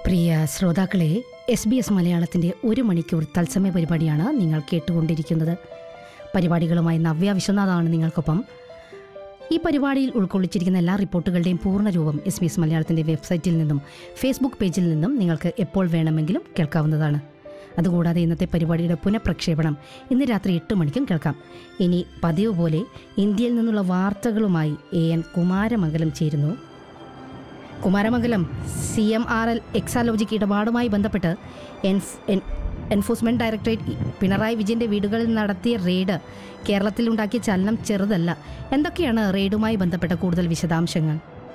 പ്രിയ ശ്രോതാക്കളെ S B S മലയാളത്തിൻ്റെ ഒരു മണിക്കൂർ തത്സമയ പരിപാടിയാണ് നിങ്ങൾ കേട്ടുകൊണ്ടിരിക്കുന്നത് പരിപാടികളുമായി നവ്യ വിശ്വനാഥാണ് നിങ്ങൾക്കൊപ്പം ഈ പരിപാടിയിൽ ഉൾക്കൊള്ളിച്ചിരിക്കുന്ന എല്ലാ റിപ്പോർട്ടുകളുടെയും പൂർണ്ണരൂപം എസ് ബി എസ് മലയാളത്തിൻ്റെ വെബ്സൈറ്റിൽ നിന്നും ഫേസ്ബുക്ക് പേജിൽ നിന്നും നിങ്ങൾക്ക് എപ്പോൾ വേണമെങ്കിലും കേൾക്കാവുന്നതാണ് അതുകൂടാതെ ഇന്നത്തെ പരിപാടിയുടെ പുനഃപ്രക്ഷേപണം ഇന്ന് രാത്രി എട്ട് മണിക്കും കേൾക്കാം ഇനി പതിവ് പോലെ ഇന്ത്യയിൽ നിന്നുള്ള വാർത്തകളുമായി എ എൻ കുമാരമംഗലം ചേരുന്നു Kumaramangalam C M R L Exalogic ഇടപാടുമായി ബന്ധപ്പെട്ട് എൻഫ് എൻ എൻഫോഴ്സ്മെന്റ് ഡയറക്ടറേറ്റ് പിണറായി വിജയന്റെ വീടുകളിൽ നടത്തിയ റെയ്ഡ് കേരളത്തിലുണ്ടാക്കിയ ചലനം ചെറുതല്ല എന്തൊക്കെയാണ് റെയ്ഡുമായി ബന്ധപ്പെട്ട കൂടുതൽ വിശദാംശങ്ങൾ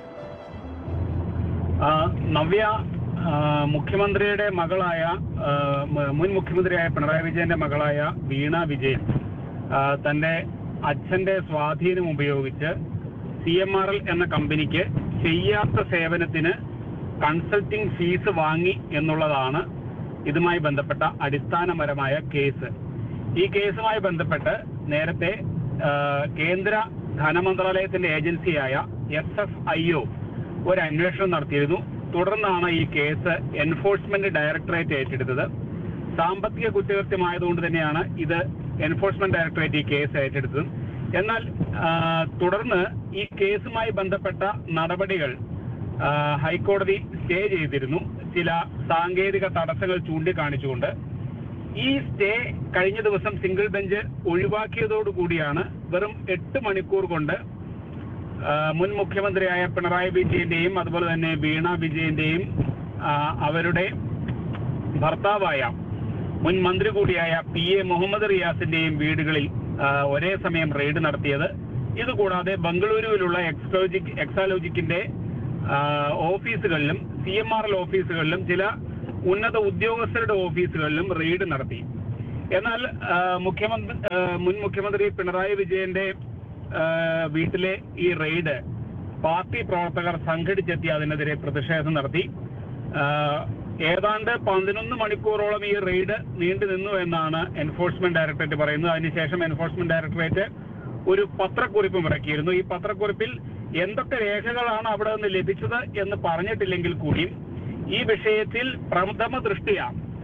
ആ, നവ്യ ആ, മുഖ്യമന്ത്രിയുടെ മകളായ ആ, മ- മുൻ മുഖ്യമന്ത്രിയായ പിണറായി വിജയന്റെ മകളായ വീണ വിജയൻ ആ, തന്റെ അച്ഛന്റെ സ്വാധീനം ഉപയോഗിച്ച് സി എം ആർ എൽ എന്ന കമ്പനിക്ക് ചെയ്യാത്ത സേവനത്തിന് കൺസൾട്ടിംഗ് ഫീസ് വാങ്ങി എന്നുള്ളതാണ് ഇതുമായി ബന്ധപ്പെട്ട അടിസ്ഥാനപരമായ കേസ് ഈ കേസുമായി ബന്ധപ്പെട്ട് നേരത്തെ ആ, കേന്ദ്ര ധനമന്ത്രാലയത്തിന്റെ ഏജൻസിയായ എസ് എഫ് ഐ ഒ ഒരു അന്വേഷണം നടത്തിയിരുന്നു തുടർന്നാണ് ഈ കേസ് എൻഫോഴ്സ്മെന്റ് ഡയറക്ടറേറ്റ് ഏറ്റെടുത്തത് സാമ്പത്തിക കുറ്റകൃത്യമായതുകൊണ്ട് തന്നെയാണ് ഇത് എൻഫോഴ്സ്മെന്റ് ഡയറക്ടറേറ്റ് ഈ കേസ് ഏറ്റെടുത്തത് എന്നാൽ ആ, തുടർന്ന് ഈ കേസുമായി ബന്ധപ്പെട്ട നടപടികൾ ആ, ഹൈക്കോടതി സ്റ്റേ ചെയ്തിരുന്നു ചില സാങ്കേതിക തടസ്സങ്ങൾ ചൂണ്ടിക്കാണിച്ചുകൊണ്ട് ഈ സ്റ്റേ കഴിഞ്ഞ ദിവസം സിംഗിൾ ബെഞ്ച് ഒഴിവാക്കിയതോടുകൂടിയാണ് വെറും എട്ട് മണിക്കൂർ കൊണ്ട് ആ, മുൻ മുഖ്യമന്ത്രിയായ പിണറായി വിജയന്റെയും അതുപോലെ തന്നെ വീണ വിജയന്റെയും ആ, അവരുടെ ഭർത്താവായ മുൻ മന്ത്രി കൂടിയായ പി എ മുഹമ്മദ് റിയാസിന്റെയും വീടുകളിൽ ആ, ഒരേ സമയം റെയ്ഡ് നടത്തിയത് ഇതുകൂടാതെ ബംഗളൂരുവിലുള്ള എക്സോജിക് എക്സാലോജിക്കിന്റെ ആ, ഓഫീസുകളിലും സി എം ആർ എൽ ഓഫീസുകളിലും ചില ഉന്നത ഉദ്യോഗസ്ഥരുടെ ഓഫീസുകളിലും റെയ്ഡ് നടത്തി എന്നാൽ ആ, മുഖ്യമന്ത്രി ആ, മുൻ മുഖ്യമന്ത്രി പിണറായി വിജയന്റെ ആ, വീട്ടിലെ ഈ റെയ്ഡ് പാർട്ടി പ്രവർത്തകർ സംഘടിച്ചെത്തി അതിനെതിരെ പ്രതിഷേധം നടത്തി ആ, ഏതാണ്ട് പതിനൊന്ന് മണിക്കൂറോളം ഈ റെയ്ഡ് നീണ്ടു നിന്നു എന്നാണ് എൻഫോഴ്സ്മെന്റ് ഡയറക്ടറേറ്റ് പറയുന്നത് അതിനുശേഷം എൻഫോഴ്സ്മെന്റ് ഡയറക്ടറേറ്റ് ഒരു പത്രക്കുറിപ്പും ഇറക്കിയിരുന്നു ഈ പത്രക്കുറിപ്പിൽ എന്തൊക്കെ രേഖകളാണ് അവിടെ നിന്ന് ലഭിച്ചത് എന്ന് പറഞ്ഞിട്ടില്ലെങ്കിൽ കൂടിയും ഈ വിഷയത്തിൽ പ്രഥമ ദൃഷ്ടിയ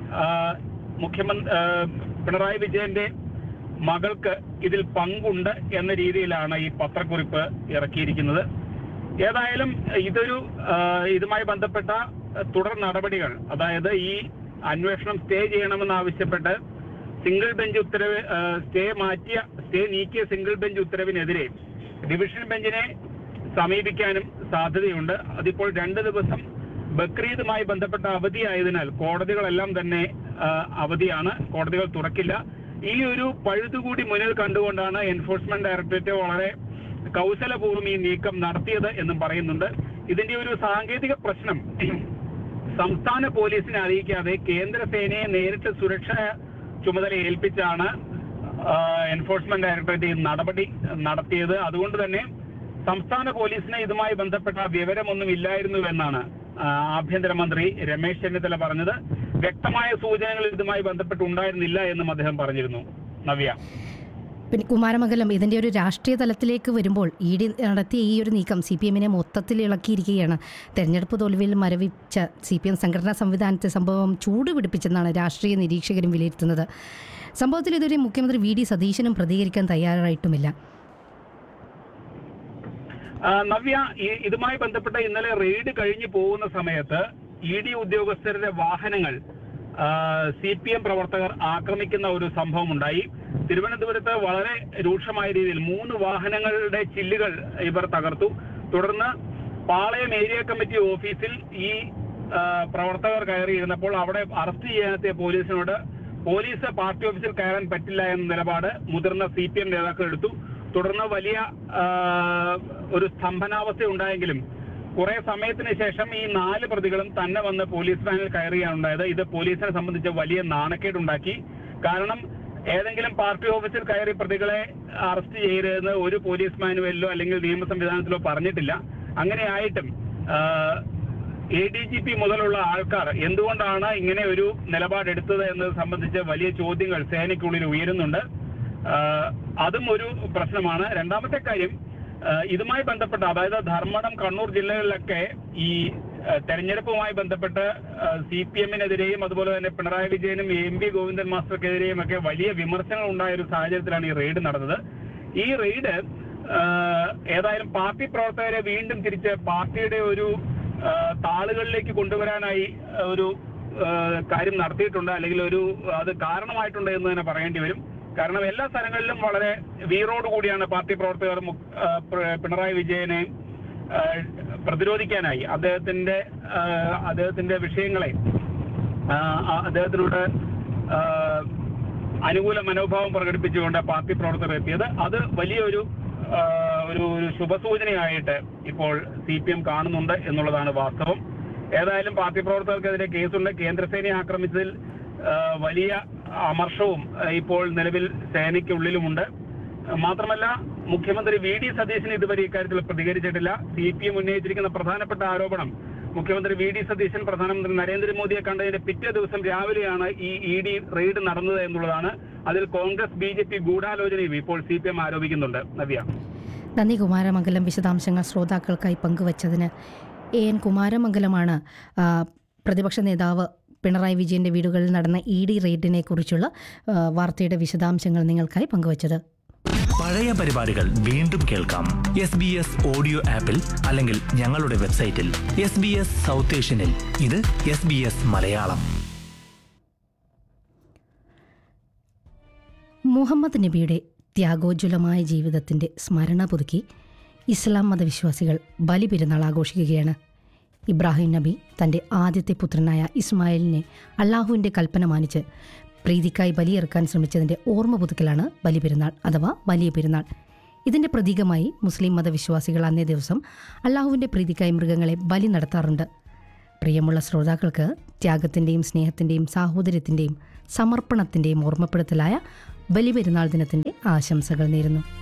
മുഖ്യമന്ത്രി പിണറായി വിജയന്റെ മകൾക്ക് ഇതിൽ പങ്കുണ്ട് എന്ന രീതിയിലാണ് ഈ പത്രക്കുറിപ്പ് ഇറക്കിയിരിക്കുന്നത് ഏതായാലും ഇതൊരു ആ, ഇതുമായി ബന്ധപ്പെട്ട തുടർ നടപടികൾ അതായത് ഈ അന്വേഷണം സ്റ്റേ ചെയ്യണമെന്ന് ആവശ്യപ്പെട്ട് സിംഗിൾ ബെഞ്ച് ഉത്തരവ് ആ, സ്റ്റേ മാറ്റിയ സ്റ്റേ നീക്കിയ സിംഗിൾ ബെഞ്ച് ഉത്തരവിനെതിരെ ഡിവിഷൻ ബെഞ്ചിനെ സമീപിക്കാനും സാധ്യതയുണ്ട് അതിപ്പോൾ രണ്ട് ദിവസം ബക്രീദുമായി ബന്ധപ്പെട്ട അവധിയായതിനാൽ കോടതികളെല്ലാം തന്നെ ആ, അവധിയാണ് കോടതികൾ തുറക്കില്ല ഈ ഒരു പഴുതുകൂടി മുന്നിൽ കണ്ടുകൊണ്ടാണ് എൻഫോഴ്സ്മെന്റ് ഡയറക്ടറേറ്റ് വളരെ കൗശലപൂർവ്വം ഈ നീക്കം നടത്തിയത് എന്നും പറയുന്നുണ്ട് ഇതിന്റെ ഒരു സാങ്കേതിക പ്രശ്നം സംസ്ഥാന പോലീസിനെ അറിയിക്കാതെ കേന്ദ്ര സേനയെ നേരിട്ട് സുരക്ഷ ചുമതല ഏൽപ്പിച്ചാണ് ആ, എൻഫോഴ്സ്മെന്റ് ഡയറക്ടറേറ്റ് ഈ നടപടി നടത്തിയത് അതുകൊണ്ട് തന്നെ സംസ്ഥാന പോലീസിന് ഇതുമായി ബന്ധപ്പെട്ട വിവരമൊന്നും ഇല്ലായിരുന്നു എന്നാണ് ആ, ആഭ്യന്തരമന്ത്രി രമേശ് ചെന്നിത്തല പറഞ്ഞത് വ്യക്തമായ സൂചനകൾ ഇതുമായി ബന്ധപ്പെട്ട് ഉണ്ടായിരുന്നില്ല എന്നും അദ്ദേഹം പറഞ്ഞിരുന്നു നവ്യ പിന്നെ കുമാരമംഗലം ഇതിൻ്റെ ഒരു രാഷ്ട്രീയ തലത്തിലേക്ക് വരുമ്പോൾ ഇ ഡി നടത്തിയ ഈ ഒരു നീക്കം സി പി എമ്മിനെ മൊത്തത്തിൽ ഇളക്കിയിരിക്കുകയാണ് തെരഞ്ഞെടുപ്പ് തോൽവിയിൽ മരവിച്ച സി പി എം സംഘടനാ സംവിധാനത്തെ സംഭവം ചൂടുപിടിപ്പിച്ചെന്നാണ് രാഷ്ട്രീയ നിരീക്ഷകരും വിലയിരുത്തുന്നത് സംഭവത്തിൽ ഇതുവരെ മുഖ്യമന്ത്രി വി ഡി സതീശനും പ്രതികരിക്കാൻ തയ്യാറായിട്ടുമില്ല ആ, നവ്യ ഈ ഇതുമായി ബന്ധപ്പെട്ട ഇന്നലെ റെയ്ഡ് കഴിഞ്ഞു പോകുന്ന സമയത്ത് ഇ ഡി ഉദ്യോഗസ്ഥരുടെ വാഹനങ്ങൾ സി പി എം പ്രവർത്തകർ ആക്രമിക്കുന്ന ഒരു സംഭവം ഉണ്ടായി തിരുവനന്തപുരത്ത് വളരെ രൂക്ഷമായ രീതിയിൽ മൂന്ന് വാഹനങ്ങളുടെ ചില്ലുകൾ ഇവർ തകർത്തു തുടർന്ന് പാളയം ഏരിയ കമ്മിറ്റി ഓഫീസിൽ ഈ ആ, പ്രവർത്തകർ കയറിയിരുന്നപ്പോൾ അവിടെ അറസ്റ്റ് ചെയ്യാനെത്തിയ പോലീസിനോട് പോലീസ് പാർട്ടി ഓഫീസിൽ കയറാൻ പറ്റില്ല എന്ന നിലപാട് മുതിർന്ന സി പി എം നേതാക്കൾ എടുത്തു തുടർന്ന് വലിയ ആ, ഒരു സ്തംഭനാവസ്ഥ ഉണ്ടായെങ്കിലും കുറെ സമയത്തിന് ശേഷം ഈ നാല് പ്രതികളും തന്നെ വന്ന് പോലീസ് വാനിൽ കയറുകയാണ് ഉണ്ടായത് ഇത് പോലീസിനെ സംബന്ധിച്ച് വലിയ നാണക്കേടുണ്ടാക്കി കാരണം ഏതെങ്കിലും പാർട്ടി ഓഫീസിൽ കയറി പ്രതികളെ അറസ്റ്റ് ചെയ്യരുതെന്ന് ഒരു പോലീസ് മാനുവലിലോ അല്ലെങ്കിൽ നിയമ സംവിധാനത്തിലോ പറഞ്ഞിട്ടില്ല അങ്ങനെ ആയിട്ടും എ ഡി ജി പി മുതലുള്ള ആൾക്കാർ എന്തുകൊണ്ടാണ് ഇങ്ങനെ ഒരു നിലപാടെടുത്തത് എന്നത് സംബന്ധിച്ച് വലിയ ചോദ്യങ്ങൾ സേനയ്ക്കുള്ളിൽ ഉയരുന്നുണ്ട് ആഹ് അതും ഒരു പ്രശ്നമാണ് രണ്ടാമത്തെ കാര്യം ആഹ് ഇതുമായി ബന്ധപ്പെട്ട അതായത് ധർമ്മടം കണ്ണൂർ ജില്ലകളിലൊക്കെ ഈ ഏഹ് തെരഞ്ഞെടുപ്പുമായി ബന്ധപ്പെട്ട് സി പി എമ്മിനെതിരെയും അതുപോലെ തന്നെ പിണറായി വിജയനും എം പി ഗോവിന്ദൻ മാസ്റ്റർക്കെതിരെയും ഒക്കെ വലിയ വിമർശനങ്ങൾ ഉണ്ടായ ഒരു സാഹചര്യത്തിലാണ് ഈ റെയ്ഡ് നടന്നത് ഈ റെയ്ഡ് ഏഹ് ഏതായാലും പാർട്ടി പ്രവർത്തകരെ വീണ്ടും തിരിച്ച് പാർട്ടിയുടെ ഒരു ഏഹ് താളുകളിലേക്ക് കൊണ്ടുവരാനായി ഒരു ഏഹ് കാര്യം നടത്തിയിട്ടുണ്ട് അല്ലെങ്കിൽ ഒരു അത് കാരണമായിട്ടുണ്ട് എന്ന് തന്നെ പറയേണ്ടി വരും കാരണം എല്ലാ സ്ഥലങ്ങളിലും വളരെ വീറോട് കൂടിയാണ് പാർട്ടി പ്രവർത്തകർ മു- ഏഹ് പ്ര- പിണറായി വിജയനെ ഏഹ് പ്രതിരോധിക്കാനായി അദ്ദേഹത്തിന്റെ ഏഹ് അദ്ദേഹത്തിന്റെ വിഷയങ്ങളെ ആഹ് ആ- അദ്ദേഹത്തിനോട് ആഹ് അനുകൂല മനോഭാവം പ്രകടിപ്പിച്ചുകൊണ്ട് പാർട്ടി പ്രവർത്തകർ എത്തിയത് അത് വലിയൊരു ആഹ് ഒരു ഒരു ശുഭസൂചനയായിട്ട് ഇപ്പോൾ സി പി എം കാണുന്നുണ്ട് എന്നുള്ളതാണ് വാസ്തവം ഏതായാലും പാർട്ടി പ്രവർത്തകർക്കെതിരെ കേസുണ്ട് കേന്ദ്രസേനയെ ആക്രമിച്ചതിൽ ആഹ് വലിയ അമർഷവും ആഹ് ഇപ്പോൾ നിലവിൽ സേനയ്ക്കുള്ളിലുമുണ്ട് മാത്രമല്ല മുഖ്യമന്ത്രി വി ഡി സതീശൻ ഇതുവരെ ഇക്കാര്യത്തിൽ പ്രതികരിച്ചിട്ടില്ല സി പി എം ഉന്നയിച്ചിരിക്കുന്ന പ്രധാനപ്പെട്ട ആരോപണം മുഖ്യമന്ത്രി വി ഡി സതീശൻ പ്രധാനമന്ത്രി നരേന്ദ്രമോദിയെ കണ്ടതിന്റെ പിറ്റേ ദിവസം രാവിലെയാണ് ഈ ഇ ഡി റെയ്ഡ് നടന്നത് എന്നുള്ളതാണ് അതിൽ കോൺഗ്രസ് ബി ജെ പി ഗൂഢാലോചനയും ഇപ്പോൾ സി പി എം ആരോപിക്കുന്നുണ്ട് നവ്യ നന്ദി കുമാരമംഗലം വിശദാംശങ്ങൾ ശ്രോതാക്കൾക്കായി പങ്കുവച്ചതിന് എ എൻ കുമാരമംഗലമാണ് ആ, പ്രതിപക്ഷ നേതാവ് പിണറായി വിജയന്റെ വീടുകളിൽ നടന്ന ഇ ഡി റെയ്ഡിനെ കുറിച്ചുള്ള ആ, വാർത്തയുടെ വിശദാംശങ്ങൾ നിങ്ങൾക്കായി പങ്കുവച്ചത് പഴയ പരിപാടികൾ വീണ്ടും കേൾക്കാം എസ് ബി എസ് ഓഡിയോ ആപ്പിൽ അല്ലെങ്കിൽ ഞങ്ങളുടെ വെബ്സൈറ്റിൽ എസ് ബി എസ് സൗത്ത് ഏഷ്യനിൽ ഇത് S B S Malayalam Muhammad നബിയുടെ ത്യാഗോജ്വലമായ ജീവിതത്തിൻ്റെ സ്മരണ പുതുക്കി ഇസ്ലാം മതവിശ്വാസികൾ ബലിപെരുന്നാൾ ആഘോഷിക്കുകയാണ് ഇബ്രാഹിം നബി തൻ്റെ ആദ്യത്തെ പുത്രനായ ഇസ്മായിലിനെ അള്ളാഹുവിൻ്റെ കൽപ്പന മാനിച്ച് പ്രീതിക്കായി ബലിയെറുക്കാൻ ശ്രമിച്ചതിൻ്റെ ഓർമ്മ പുതുക്കലാണ് ബലിപെരുന്നാൾ അഥവാ വലിയ പെരുന്നാൾ ഇതിൻ്റെ പ്രതീകമായി മുസ്ലിം മതവിശ്വാസികൾ അന്നേ ദിവസം അള്ളാഹുവിൻ്റെ പ്രീതിക്കായി മൃഗങ്ങളെ ബലി നടത്താറുണ്ട് പ്രിയമുള്ള ശ്രോതാക്കൾക്ക് ത്യാഗത്തിൻ്റെയും സ്നേഹത്തിൻ്റെയും സാഹോദര്യത്തിൻ്റെയും സമർപ്പണത്തിൻ്റെയും ഓർമ്മപ്പെടുത്തലായ ബലിപെരുന്നാൾ ദിനത്തിൻ്റെ ആശംസകൾ നേരുന്നു